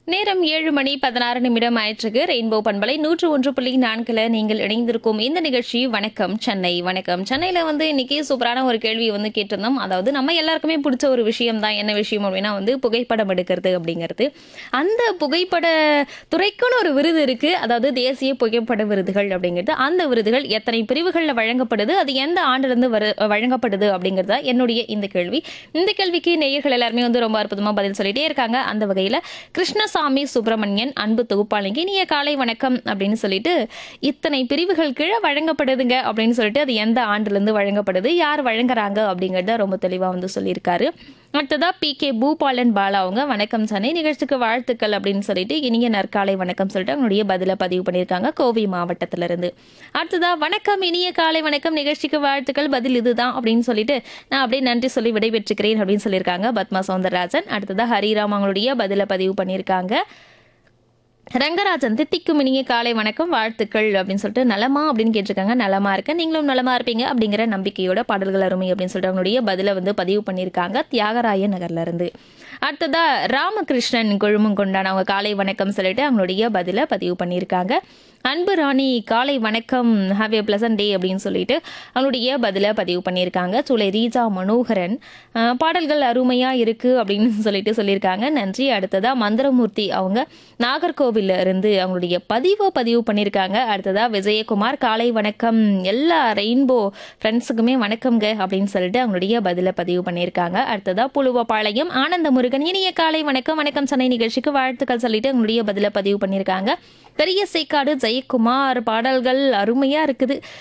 நேரம் ஏழு மணி பதினாறு நிமிடம் ஆயிற்றுக்கு ரெயின்போ பண்பலை நூற்று ஒன்று புள்ளி நான்குல நீங்கள் இணைந்திருக்கும் இந்த நிகழ்ச்சி வணக்கம் சென்னை வணக்கம் சென்னையில வந்து இன்னைக்கு சூப்பரான ஒரு கேள்வி வந்து கேட்டிருந்தோம் அதாவது நம்ம எல்லாருக்குமே பிடிச்ச ஒரு விஷயம் தான் என்ன விஷயம் அப்படின்னா வந்து புகைப்படம் எடுக்கிறது அப்படிங்கிறது அந்த புகைப்பட துறைக்குன்னு ஒரு விருது இருக்கு அதாவது தேசிய புகைப்பட விருதுகள் அப்படிங்கிறது அந்த விருதுகள் எத்தனை பிரிவுகளில் வழங்கப்படுது அது எந்த ஆண்டிலிருந்து வரு வழங்கப்படுது அப்படிங்கிறது தான் என்னுடைய இந்த கேள்வி இந்த கேள்விக்கு நேயர்கள் எல்லாருமே வந்து ரொம்ப அற்புதமா பதில் சொல்லிட்டே இருக்காங்க அந்த வகையில கிருஷ்ணசாமி சுப்பிரமணியன் அன்பு தொகுப்பாளிங்க இனிய காலை வணக்கம் அப்படின்னு சொல்லிட்டு இத்தனை பிரிவுகள் கீழே வழங்கப்படுதுங்க அப்படின்னு சொல்லிட்டு அது எந்த ஆண்டுல இருந்து வழங்கப்படுது யார் வழங்குறாங்க அப்படிங்கறத ரொம்ப தெளிவா வந்து சொல்லியிருக்காரு அடுத்ததா பி கே பூபாலன் பாலா அவங்க வணக்கம் சனை நிகழ்ச்சிக்கு வாழ்த்துக்கள் அப்படின்னு சொல்லிட்டு இனிய நற்காலை வணக்கம் சொல்லிட்டு அவங்களுடைய பதில பதிவு பண்ணியிருக்காங்க கோவை மாவட்டத்துல இருந்து அடுத்ததா வணக்கம் இனிய காலை வணக்கம் நிகழ்ச்சிக்கு வாழ்த்துக்கள் பதில் இதுதான் அப்படின்னு சொல்லிட்டு நான் அப்படியே நன்றி சொல்லி விடைபெற்றுக்கிறேன் அப்படின்னு சொல்லியிருக்காங்க பத்மா சௌந்தரராஜன் அடுத்ததா ஹரிராம் அவங்களுடைய பதில பதிவு பண்ணியிருக்காங்க ரங்கராஜன் தித்திக்கும் இனிய காலை வணக்கம் வாழ்த்துக்கள் அப்படின்னு சொல்லிட்டு நலமா அப்படின்னு கேட்டிருக்காங்க நலமா இருக்கேன் நீங்களும் நலமா இருப்பீங்க அப்படிங்கிற நம்பிக்கையோட பாடல்கள் அருமை அப்படின்னு சொல்லிட்டு அவங்களுடைய பதில வந்து பதிவு பண்ணியிருக்காங்க தியாகராய நகர்ல இருந்து அடுத்ததா ராமகிருஷ்ணன் கொழுமம் கொண்டான் அவங்க காலை வணக்கம் சொல்லிட்டு அவங்களுடைய பதில பதிவு பண்ணியிருக்காங்க அன்பு ராணி காலை வணக்கம் ஹாவ் ஏ பிளசன்ட் டே அப்படின்னு சொல்லிட்டு அவங்களுடைய பதில பதிவு பண்ணியிருக்காங்க சூளை ரீஜா மனோகரன் அஹ், பாடல்கள் அருமையா இருக்கு அப்படின்னு சொல்லிட்டு சொல்லியிருக்காங்க நன்றி அடுத்ததா மந்திரமூர்த்தி அவங்க நாகர்கோவில்ல இருந்து அவங்களுடைய பதிவை பதிவு பண்ணியிருக்காங்க அடுத்ததா விஜயகுமார் காலை வணக்கம் எல்லா ரெயின்போ ஃப்ரெண்ட்ஸுக்குமே வணக்கம்ங்க அப்படின்னு சொல்லிட்டு அவங்களுடைய பதில பதிவு பண்ணியிருக்காங்க அடுத்ததா புழுவப்பாளையம் ஆனந்த முருகன் இனிய காலை வணக்கம் வணக்கம் சென்னை நிகழ்ச்சிக்கு வாழ்த்துக்கள் சொல்லிட்டு அவங்களுடைய பதில பதிவு பண்ணியிருக்காங்க பெரிய சேக்காடு ஜெயக்குமார் பாடல்கள் அருமையா இருக்குது